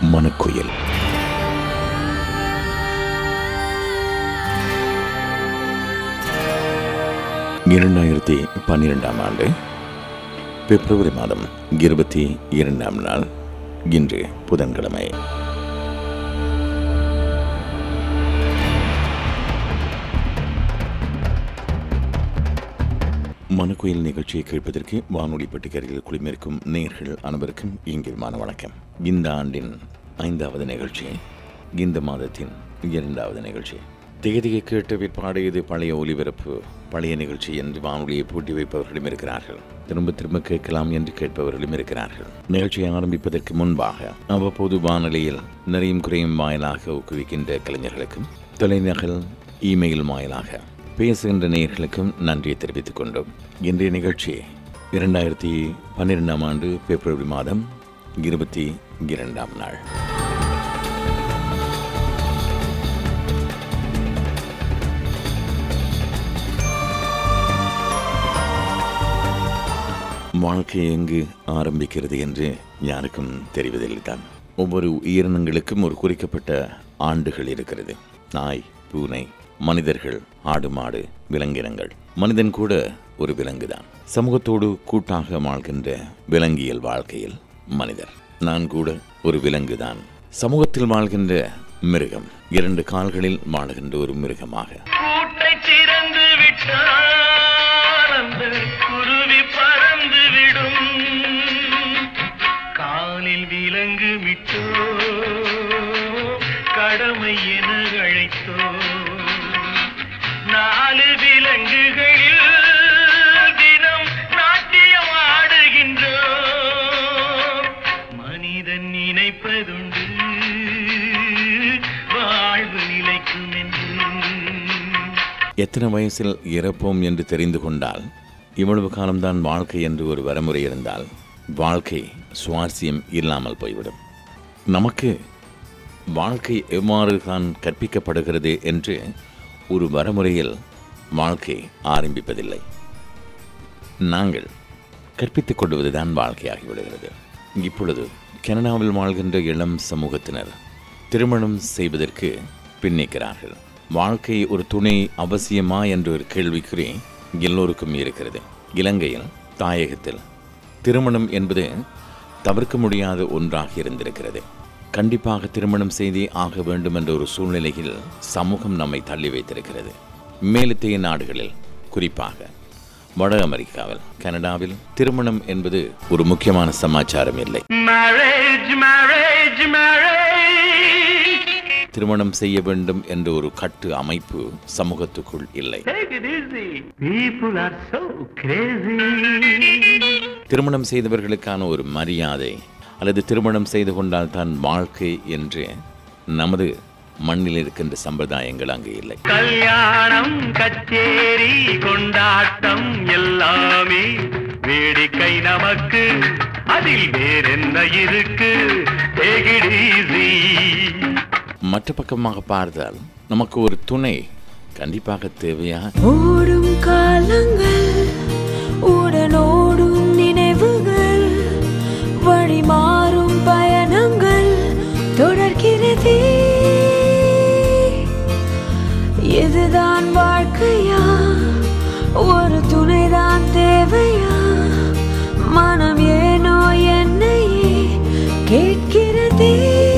மனக்குயில் இரண்டாயிரத்தி பன்னிரெண்டாம் ஆண்டு பிப்ரவரி மாதம் இருபத்தி இரண்டாம் நாள் இன்று புதன்கிழமை மனக்குயில் நிகழ்ச்சியை கேட்பதற்கு வானொலி பெட்டிக்கரையில் குளிமிருக்கும் நேர்கள் அனைவருக்கும் இங்கிருமான வணக்கம் இந்த ஆண்டின் ஐந்தாவது நிகழ்ச்சி இந்த மாதத்தின் இரண்டாவது நிகழ்ச்சி திகதிகை கேட்ட பிற்பாடு இது பழைய ஒலிபரப்பு பழைய நிகழ்ச்சி என்று வானொலியை பூட்டி வைப்பவர்களும் இருக்கிறார்கள் திரும்ப திரும்ப கேட்கலாம் என்று கேட்பவர்களும் இருக்கிறார்கள் நிகழ்ச்சியை ஆரம்பிப்பதற்கு முன்பாக அவ்வப்போது வானொலியில் நிறையும் குறையும் வாயிலாக ஊக்குவிக்கின்ற கலைஞர்களுக்கும் தொலைநகல் இமெயில் வாயிலாக பேசுகின்ற நேயர்களுக்கும் நன்றியை தெரிவித்துக் கொண்டோம் இன்றைய நிகழ்ச்சி இரண்டாயிரத்தி பன்னிரெண்டாம் ஆண்டு பிப்ரவரி மாதம் இருபத்தி இரண்டாம் நாள் வாழ்க்கை எங்கு ஆரம்பிக்கிறது என்று யாருக்கும் தெரிவதில்லை தான் ஒவ்வொரு உயிரினங்களுக்கும் ஒரு குறிக்கப்பட்ட ஆண்டுகள் இருக்கிறது நாய் பூனை மனிதர்கள் ஆடு மாடு விலங்கினங்கள் மனிதன் கூட ஒரு விலங்குதான் சமூகத்தோடு கூட்டாக வாழ்கின்ற விலங்கியல் வாழ்க்கையில் மனிதர் நான் கூட ஒரு விலங்குதான் சமூகத்தில் வாழ்கின்ற மிருகம் இரண்டு கால்களில் வாழுகின்ற ஒரு மிருகமாக கூட்டை திறந்து விட்டால் அந்த குருவி பறந்து விடும் காலில் விலங்கு விட்டோ கடமை என அழைத்தோ நாலு விலங்குகளில் தினம் நாட்டியம் ஆடுகின்றோ மனிதன் நினைப்பதுண்டு வாழ்வு நிலைக்கும் என்று எத்தனை வயசில் இறப்போம் என்று தெரிந்து கொண்டால் இவ்வளவு காலம்தான் வாழ்க்கை என்று ஒரு வரமுறை இருந்தால் வாழ்க்கை சுவாரஸ்யம் இல்லாமல் போய்விடும் நமக்கு வாழ்க்கை எவ்வாறு தான் கற்பிக்கப்படுகிறது என்று ஒரு வரமுறையில் வாழ்க்கை ஆரம்பிப்பதில்லை நாங்கள் கற்பித்துக் கொள்வதுதான் வாழ்க்கையாகிவிடுகிறது இப்பொழுது கனடாவில் வாழ்கின்ற இளம் சமூகத்தினர் திருமணம் செய்வதற்கு பின்னிக்கிறார்கள் வாழ்க்கை ஒரு துணை அவசியமா என்ற ஒரு கேள்விக்குறி எல்லோருக்கும் இருக்கிறது இலங்கையில் தாயகத்தில் திருமணம் என்பது தவிர்க்க முடியாத ஒன்றாக இருந்திருக்கிறது கண்டிப்பாக திருமணம் செய்தே ஆக வேண்டும் என்ற ஒரு சூழ்நிலையில் சமூகம் நம்மை தள்ளி வைத்திருக்கிறது மேலத்தைய நாடுகளில் குறிப்பாக வட அமெரிக்காவில் கனடாவில் திருமணம் என்பது ஒரு முக்கியமான சமாச்சாரம் இல்லை Marriage, marriage, marriage. திருமணம் செய்ய வேண்டும் என்ற ஒரு கட்டு அமைப்பு சமூகத்துக்குள் இல்லை Take it easy. People are so crazy. திருமணம் செய்தவர்களுக்கான ஒரு மரியாதை அல்லது திருமணம் செய்து கொண்டால் தான் வாழ்க்கை என்று நமது மண்ணில் இருக்கின்ற சம்பிரதாயங்கள் அங்கு இல்லை கல்யாணம் கச்சேரி கொண்டாட்டம் எல்லாமே வேடிக்கை நமக்கு அதில் வேறென்ன இருக்கு Take it easy. மற்ற பக்கமாக பார்த்தால் நமக்கு ஒரு துணை கண்டிப்பாக தேவையா ஓடும் காலங்கள் உடனோடும் நினைவுகள் வழி மாறும் பயணங்கள் தொடர்கிறதே இதுதான் வாழ்க்கையா ஒரு துணைதான் தேவையா மனம் ஏனோ என்னையே கேட்கிறதே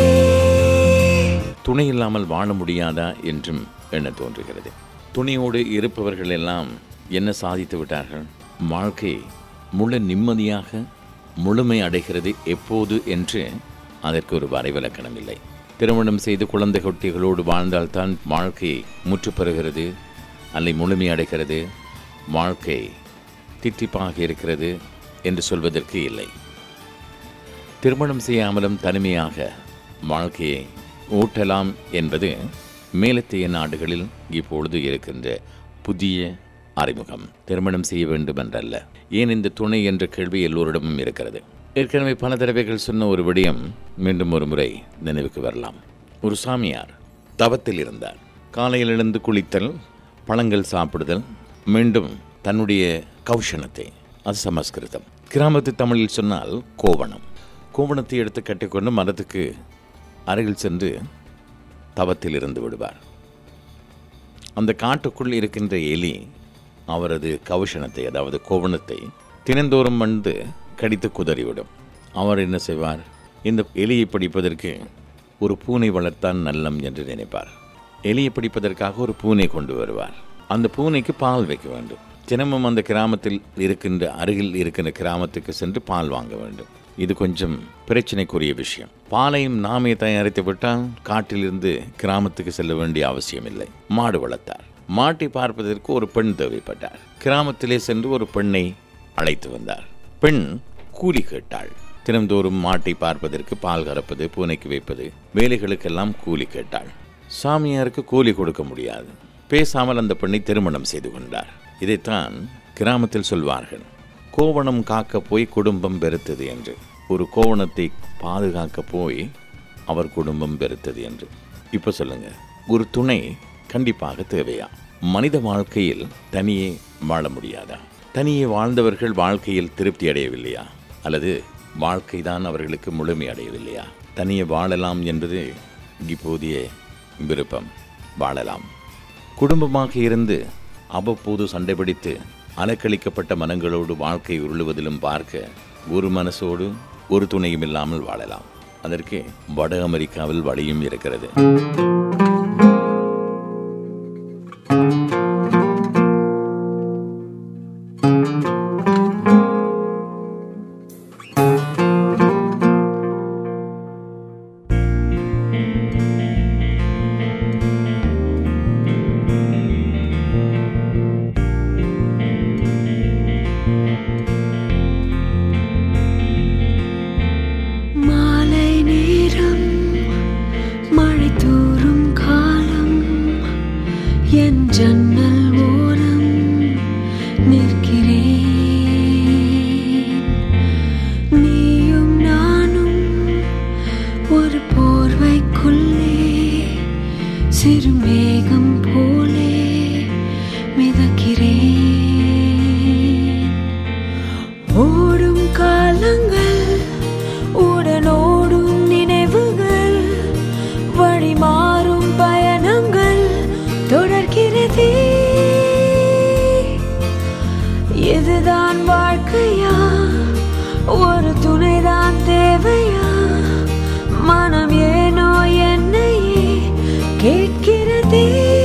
துணை இல்லாமல் வாழ முடியாதா என்றும் எண்ண தோன்றுகிறது துணையோடு இருப்பவர்கள் எல்லாம் என்ன சாதித்து விட்டார்கள் வாழ்க்கை முழு நிம்மதியாக முழுமை அடைகிறது எப்போது என்று அதற்கு ஒரு வரைவிலக்கணம் இல்லை திருமணம் செய்து குழந்தை குட்டிகளோடு வாழ்ந்தால்தான் வாழ்க்கை முற்று பெறுகிறது அல்லை முழுமை அடைகிறது வாழ்க்கை தித்திப்பாக இருக்கிறது என்று சொல்வதற்கு இல்லை திருமணம் செய்யாமலும் தனிமையாக வாழ்க்கையை ஊட்டலாம் என்பது மேலத்தைய நாடுகளில் இப்பொழுது இருக்கின்ற புதிய அறிமுகம் திருமணம் செய்ய வேண்டும் என்றல்ல ஏன் இந்த துணை என்ற கேள்வி எல்லோரிடமும் இருக்கிறது ஏற்கனவே பல தடவைகள் சொன்ன ஒரு விடயம் மீண்டும் ஒரு முறை நினைவுக்கு வரலாம் ஒரு சாமியார் தவத்தில் இருந்தார் காலையில் எழுந்து குளித்தல் பழங்கள் சாப்பிடுதல் மீண்டும் தன்னுடைய கௌஷணத்தை அது சமஸ்கிருதம் கிராமத்து தமிழில் சொன்னால் கோவணம் கோவணத்தை எடுத்து கட்டிக்கொண்டு மரத்துக்கு அருகில் சென்று தவத்தில் இருந்து விடுவார் அந்த காட்டுக்குள் இருக்கின்ற எலி அவரது கவுஷணத்தை அதாவது கோவணத்தை தினந்தோறும் வந்து கடித்து குதறிவிடும் அவர் என்ன செய்வார் இந்த எலியை பிடிப்பதற்கு ஒரு பூனை வளர்த்தான் நல்லம் என்று நினைப்பார் எலியை பிடிப்பதற்காக ஒரு பூனை கொண்டு வருவார் அந்த பூனைக்கு பால் வைக்க வேண்டும் தினமும் அந்த கிராமத்தில் இருக்கின்ற அருகில் இருக்கின்ற கிராமத்துக்கு சென்று பால் வாங்க வேண்டும் இது கொஞ்சம் பிரச்சனைக்குரிய விஷயம் பாலையும் நாமே தயாரித்து விட்டால் காட்டிலிருந்து கிராமத்துக்கு செல்ல வேண்டிய அவசியம் இல்லை மாடு வளர்த்தார் மாட்டை பார்ப்பதற்கு ஒரு பெண் தேவைப்பட்டார் கிராமத்திலே சென்று ஒரு பெண்ணை அழைத்து வந்தார் பெண் கூலி கேட்டாள் தினந்தோறும் மாட்டை பார்ப்பதற்கு பால் கறப்பது பூனைக்கு வைப்பது வேலைகளுக்கெல்லாம் கூலி கேட்டாள் சாமியாருக்கு கூலி கொடுக்க முடியாது பேசாமல் அந்த பெண்ணை திருமணம் செய்து கொண்டார் இதைத்தான் கிராமத்தில் சொல்வார்கள் கோவணம் காக்க போய் குடும்பம் பெருத்தது என்று ஒரு கோவணத்தை பாதுகாக்க போய் அவர் குடும்பம் பெருத்தது என்று இப்போ சொல்லுங்க ஒரு துணை கண்டிப்பாக தேவையா மனித வாழ்க்கையில் தனியே வாழ முடியாதா தனியே வாழ்ந்தவர்கள் வாழ்க்கையில் திருப்தி அடையவில்லையா அல்லது வாழ்க்கை தான் அவர்களுக்கு முழுமை அடையவில்லையா தனியே வாழலாம் என்பது இப்போதைய விருப்பம் வாழலாம் குடும்பமாக இருந்து அவ்வப்போது சண்டை பிடித்து அலக்களிக்கப்பட்ட மனங்களோடு வாழ்க்கை உருளுவதிலும் பார்க்க ஒரு மனசோடு ஒரு துணையும் இல்லாமல் வாழலாம் அதற்கு வட அமெரிக்காவில் வழியும் இருக்கிறது மாலை நேரம் மழை தூறும் காலம் என் ஜன்னல் ஓரம் நிற்கிறேன் நீயும் நானும் ஒரு போர்வைக்குள்ளே சிறு மேகம் போலே மிதக்கிறேன் ஓடும் காலங்கள் உடனோடும் நினைவுகள் வழி மாறும் பயணங்கள் தொடர்கிறதே இதுதான் வாழ்க்கையா ஒரு துணைதான் தேவையா மனம் ஏனோ என்னையே கேட்கிறதே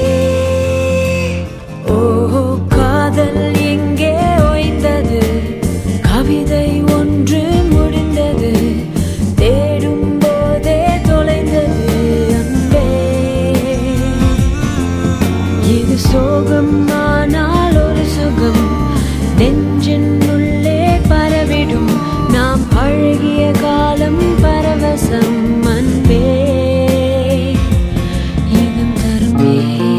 ஓஹோ காதல் எங்கே ஓய்ந்தது கவிதை ஒன்று முடிந்தது தேடும் போதே தொலைந்தது அன்பே இது சோகம் ஆனால் ஒரு சுகம் நெஞ்சின் உள்ளே பரவிடும் நாம் பழகிய காலம் பரவசம் அன்பே இதம் தருமே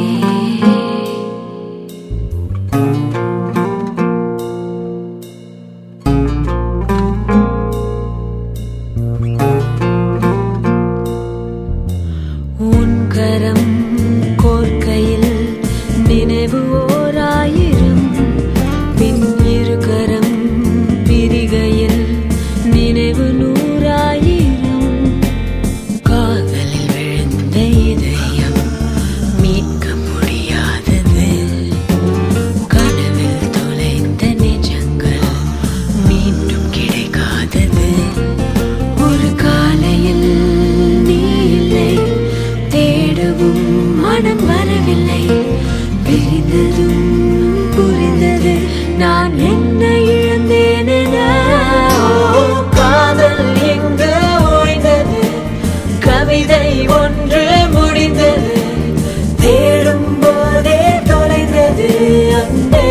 உன் கரம் கோர்க்கையில் நினைவு ஓராயிரம் பின் இரு கரம் பிரிகையில் நினைவு நூறாயிரம் காதலில் விழுந்த இதயம் மீட்க முடியாதது கனவில் தொலைந்த நிஜங்கள் மீண்டும் கிடைக்காதது ஒரு காலையில் நீ இல்லை தேடவும் மனம் வரவில்லை பிரிந்ததும் புரிந்தது நான் என்ன இழந்தேன் என. ஓ, காதல் எங்கு ஓய்ந்தது கவிதை ஒன்று முடிந்தது தேடும் போதே தொலைந்தது அன்பே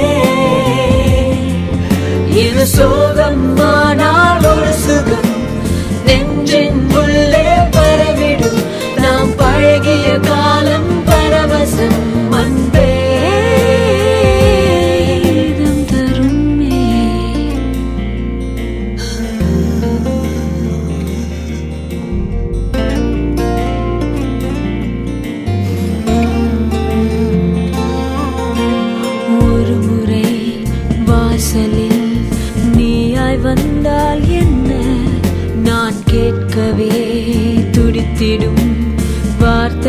இது சோகம் ஆனால் ஒரு சுகம் நெஞ்சின் உள்ளே பரவிடும் நாம் பழகிய காலம் பரவசம் அன்பே இதம் தருமே ஒரு முறை வாசலில் நீயாய் வந்த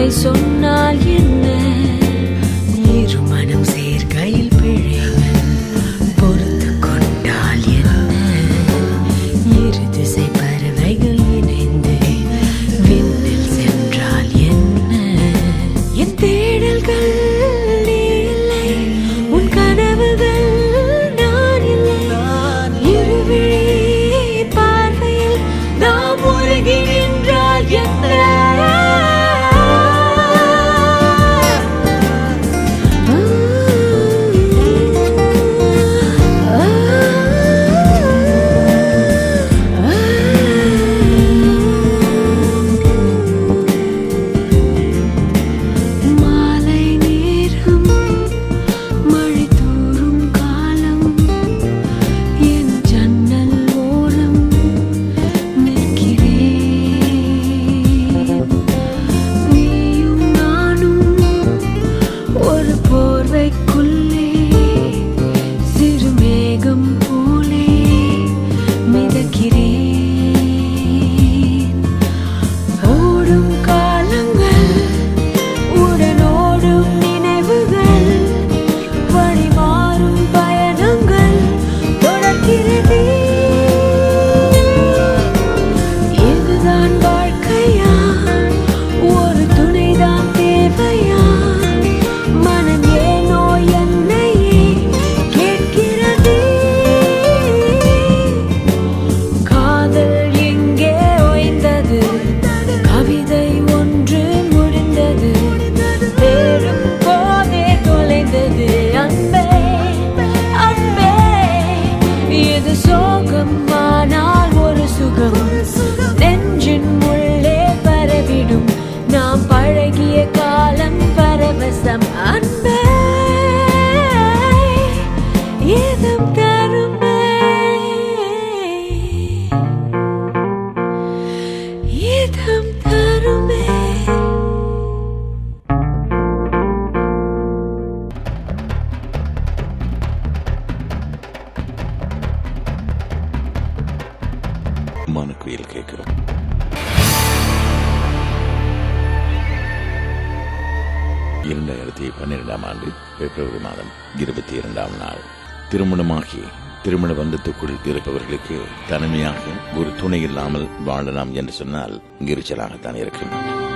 உண்மை சொன்னால் என்ன இருமனம் சேர்க்கையில் பிழைகள் பொறுத்து கொண்டால் என்ன இரு திசை பறவைகள் இணைந்து விண்ணில் சென்றால் என்ன என் தேடல்கள் நீ இல்லை உன் கனவுகள் நான் இல்லை இருவிழி பார்வையில் நாம் உருகி நின்றால் என்ன மாலை நேரம் மழை தூறும் காலம் என் ஜன்னல் ஓரம் நிற்கிறேன் நீயும் நானும் ஒரு போர்வைக்குள்ளே சிறு மேகம் போலே மிதக்கிறேன் ஓடும் காலங்கள் உடனோடும் நினைவுகள் வழி மாறும் பயணங்கள் தொடர்கிறது இதுதான் வாழ்க்கையா ஒரு துணைதான் தேவையா மனம் ஏனோ என்னையே கேட்கிறது காதல் எங்கே ஓய்ந்தது கவிதை ஒன்று முடிந்தது தேடும் போதே தொலைந்தது அன்பே அன்பே இது சோகம் ஆனால் ஒரு சுகம் நெஞ்சின் உள்ளே பரவிடும் நாம் பழகிய காலம் பரவசம் அன்பே இதம் தருமே இதம் தருமே மனக்குயில் கேட்கிறோம் இரண்டாயிரத்தி பன்னிரெண்டாம் ஆண்டு பிப்ரவரி மாதம் இருபத்தி இரண்டாம் நாள் திருமணமாகி திருமண பந்தத்துக்குள் இருப்பவர்களுக்கு தனிமையாக ஒரு துணை இல்லாமல் வாழலாம் என்று சொன்னால் எரிச்சலாகத்தான் இருக்கும்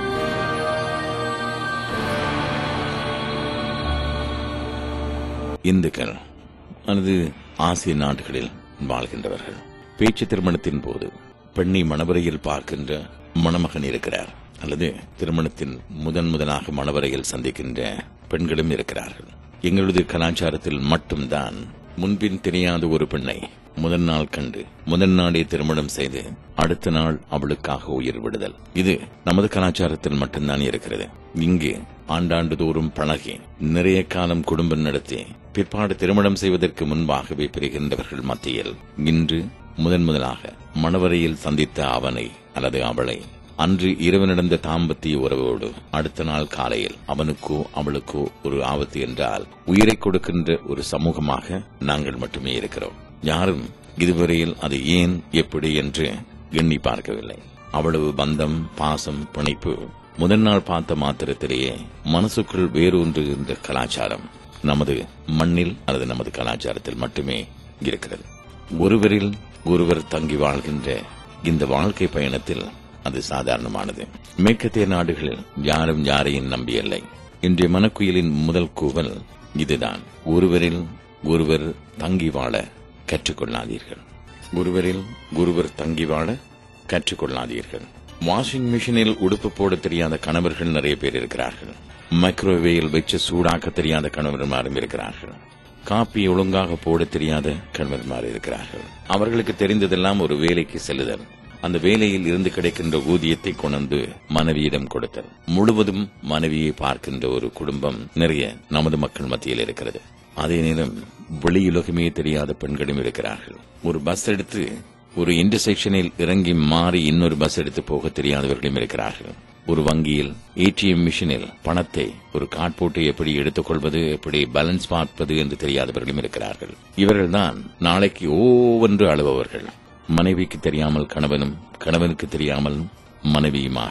இந்துக்கள் அல்லது ஆசிய நாடுகளில் வாழ்கின்றவர்கள் பேச்சு திருமணத்தின் போது பெண்ணை மணவரையில் பார்க்கின்ற மணமகன் இருக்கிறார் அல்லது திருமணத்தின் முதன் முதலாக மணவரையில் சந்திக்கின்ற பெண்களும் இருக்கிறார்கள் எங்களது கலாச்சாரத்தில் மட்டும்தான் முன்பின் தெரியாத ஒரு பெண்ணை முதல் நாள் கண்டு முதல் நாளே திருமணம் செய்து அடுத்த நாள் அவளுக்காக உயிர் விடுதல் இது நமது கலாச்சாரத்தில் மட்டும்தான் இருக்கிறது இங்கு ஆண்டாண்டு தோறும் பழகி நிறைய காலம் குடும்பம் நடத்தி பிற்பாடு திருமணம் செய்வதற்கு முன்பாகவே பிரிகின்றவர்கள் மத்தியில் இன்று முதன் முதலாக மணவரையில் சந்தித்த அவனை அல்லது அவளை அன்று இரவு நடந்த தாம்பத்திய உறவோடு அடுத்த நாள் காலையில் அவனுக்கோ அவளுக்கோ ஒரு ஆபத்து என்றால் உயிரை கொடுக்கின்ற ஒரு சமூகமாக நாங்கள் மட்டுமே இருக்கிறோம் யாரும் இதுவரையில் அது ஏன் எப்படி என்று எண்ணி பார்க்கவில்லை அவ்வளவு பந்தம் பாசம் பிணைப்பு முதல் நாள் பார்த்த மாத்திரத்திலேயே மனசுக்குள் வேரூன்றுகின்ற கலாச்சாரம் நமது மண்ணில் அல்லது நமது கலாச்சாரத்தில் மட்டுமே இருக்கிறது ஒருவரில் ஒருவர் தங்கி வாழ்கின்ற இந்த வாழ்க்கை பயணத்தில் அது சாதாரணமானது மேற்கத்திய நாடுகளில் யாரும் யாரையும் நம்பியல்லை இன்றைய மனக்குயிலின் முதல் கூவல் இதுதான் ஒருவரில் ஒருவர் தங்கி வாழ கற்றுக்கொள்ளாதீர்கள் ஒருவரில் ஒருவர் தங்கி வாழ கற்றுக்கொள்ளாதீர்கள் வாஷிங் மிஷினில் உடுப்பு போட தெரியாத கணவர்கள் நிறைய பேர் இருக்கிறார்கள் மைக்ரோவேவில் வச்சு சூடாக்க தெரியாத கணவர்மாரும் இருக்கிறார்கள் காப்பி ஒழுங்காக போட தெரியாத கணவர்மார் இருக்கிறார்கள் அவர்களுக்கு தெரிந்ததெல்லாம் ஒரு வேலைக்கு செல்லுதல் அந்த வேலையில் இருந்து கிடைக்கின்ற ஊதியத்தை கொண்டு மனைவியிடம் கொடுத்தல் முழுவதும் மனைவியை பார்க்கின்ற ஒரு குடும்பம் நிறைய நமது மக்கள் மத்தியில் இருக்கிறது அதே நேரம் வெளியுலகமே தெரியாத பெண்களும் இருக்கிறார்கள் ஒரு பஸ் எடுத்து ஒரு இன்டர்செக்ஷனில் இறங்கி மாறி இன்னொரு பஸ் எடுத்து போக தெரியாதவர்களும் இருக்கிறார்கள் ஒரு வங்கியில் ஏடிஎம் மிஷினில் பணத்தை ஒரு கார்ட் போட்டு எப்படி எடுத்துக்கொள்வது எப்படி பேலன்ஸ் பார்ப்பது என்று தெரியாதவர்களும் இருக்கிறார்கள் இவர்கள்தான் நாளைக்கு ஓவென்று அழுபவர்கள் மனைவிக்கு தெரியாமல் கணவனும் கணவனுக்கு தெரியாமல் மனைவியுமாக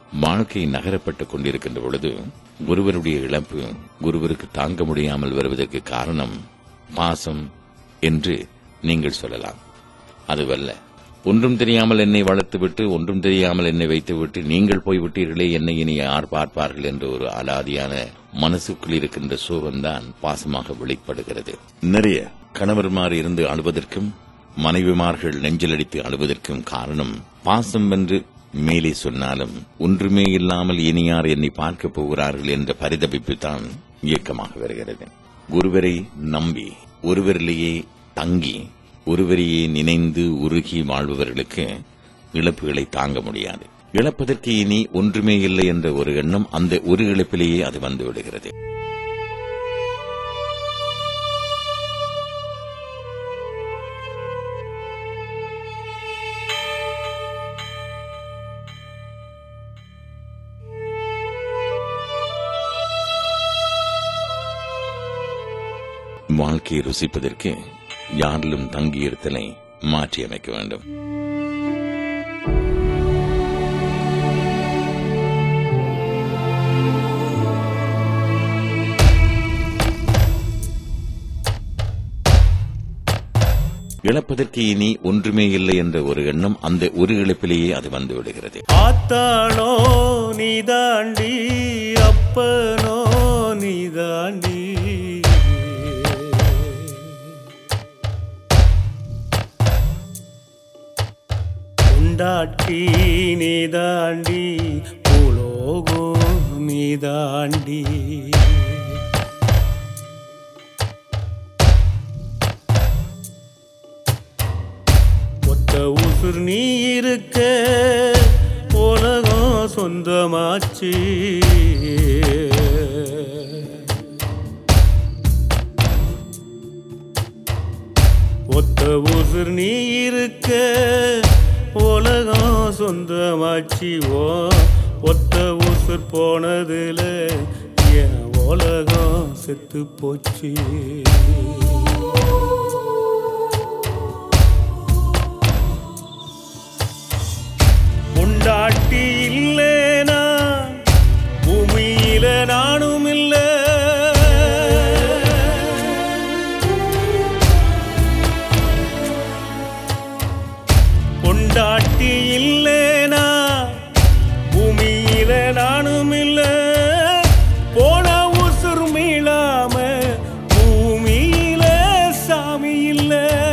வாழ்க்கை நகரப்பட்டுக் கொண்டிருக்கின்ற பொழுது ஒருவருடைய இழப்பு ஒருவருக்கு தாங்க முடியாமல் வருவதற்கு காரணம் பாசம் என்று நீங்கள் சொல்லலாம் அதுவல்ல ஒன்றும் தெரியாமல் என்னை வளர்த்துவிட்டு ஒன்றும் தெரியாமல் என்னை வைத்துவிட்டு நீங்கள் போய்விட்டீர்களே என்னை இனி யார் பார்ப்பார்கள் என்ற ஒரு அலாதியான மனசுக்குள் இருக்கின்ற சோகம்தான் பாசமாக வெளிப்படுகிறது நிறைய கணவர்மார் இருந்து அழுவதற்கும் மனைவிமார்கள் நெஞ்சலடித்து அழுவதற்கும் காரணம் பாசம் என்று மேலே சொன்னாலும் ஒன்றுமே இல்லாமல் இனி யார் என்னை பார்க்கப் போகிறார்கள் என்ற பரிதபிப்பு தான் இயக்கமாக வருகிறது ஒருவரை நம்பி ஒருவரிலேயே தங்கி ஒருவரையே நினைந்து உருகி வாழ்பவர்களுக்கு இழப்புகளை தாங்க முடியாது இழப்பதற்கு இனி ஒன்றுமே இல்லை என்ற ஒரு எண்ணம் அந்த ஒரு இழப்பிலேயே அது வந்து விடுகிறது வாழ்க்கையை ருசிப்பதற்கு யாரிலும் தங்கியிருத்தலை மாற்றி அமைக்க வேண்டும் இழப்பதற்கு இனி ஒன்றுமே இல்லை என்ற ஒரு எண்ணம் அந்த ஒரு இழப்பிலேயே அது வந்து விடுகிறது ஆத்தாளோ நீதாண்டி அப்பனோ நீதாண்டி உண்டாட்டி நீதாண்டி பூலோகோ நீதாண்டி ஒத்த உசுர் நீ இருக்க உலகம் சொந்தமாச்சு ஒத்த உசுர் நீ இருக்க உலகம் சொந்தமாச்சு ஓ ஒத்த உசுர் போனதுல என் உலகம் செத்து போச்சு உண்டாட்டி இல்லேனா பூமியில நானும் இல்ல பொண்டாட்டி இல்லேனா பூமியில நானும் இல்ல போன உசுர் மீளாம பூமியில சாமி இல்ல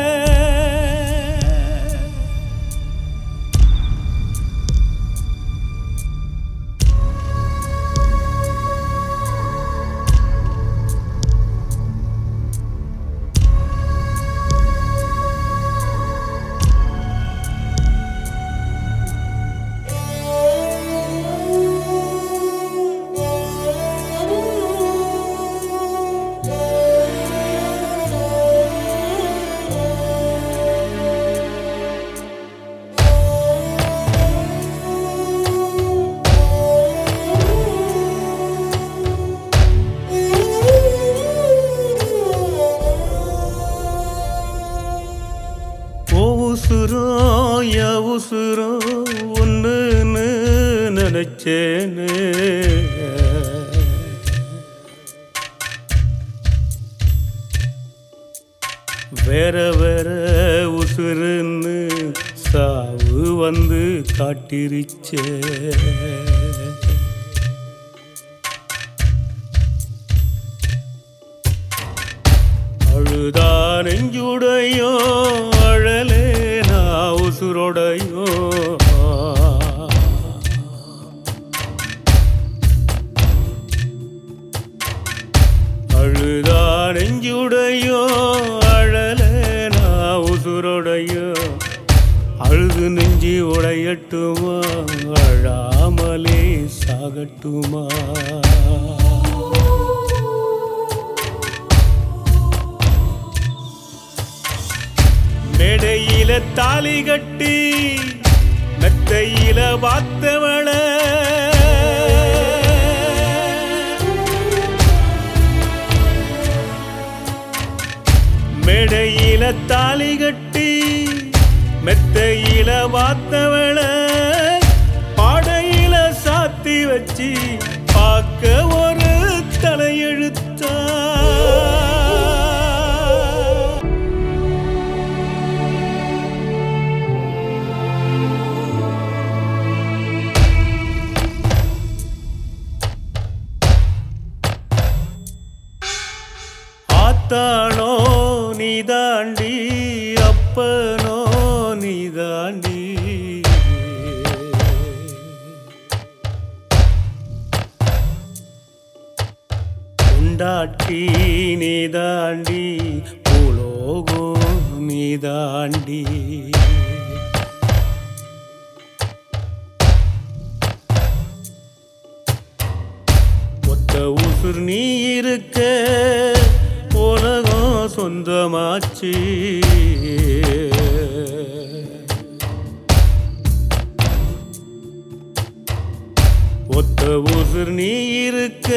ஓ உசுரோ ய உசுரோ ஒன்றுன்னு நினைச்சேன்னு வேற வேற உசுருன்னு சாவு வந்து காட்டிருச்சே அழுதா நெஞ்சுடையோ அழலே நான் உசுரோடையோ அழுதா நெஞ்சுடையோ அழலே நான் உசுரோடையோ அழுது நெஞ்சி உடையட்டுமா அழாமலே சாகட்டுமா மேடையில தாலி கட்டி மெத்தையில பார்த்தவள மேடையில தாலி கட்டி மெத்தையில பார்த்தவள பாடையில சாத்த வச்சு பார்க்க ஒரு தலையெழுத்தா ஆத்தானோ நீதாண்டி அப்பனோ நீதாண்டி உண்டாட்டி நீதாண்டி பூலோகோ நீதாண்டி ஒத்த உசுர் நீ இருக்க உலகம் சொந்தமாச்சு ஒத்த உசுர் நீ இருக்க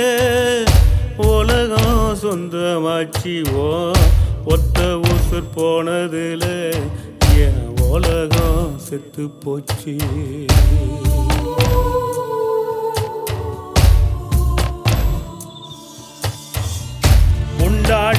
உலகம் சொந்தமாச்சு ஓ ஒத்த உசுர் போனதுல என் உலகம் செத்து போச்சு உண்டாட்டி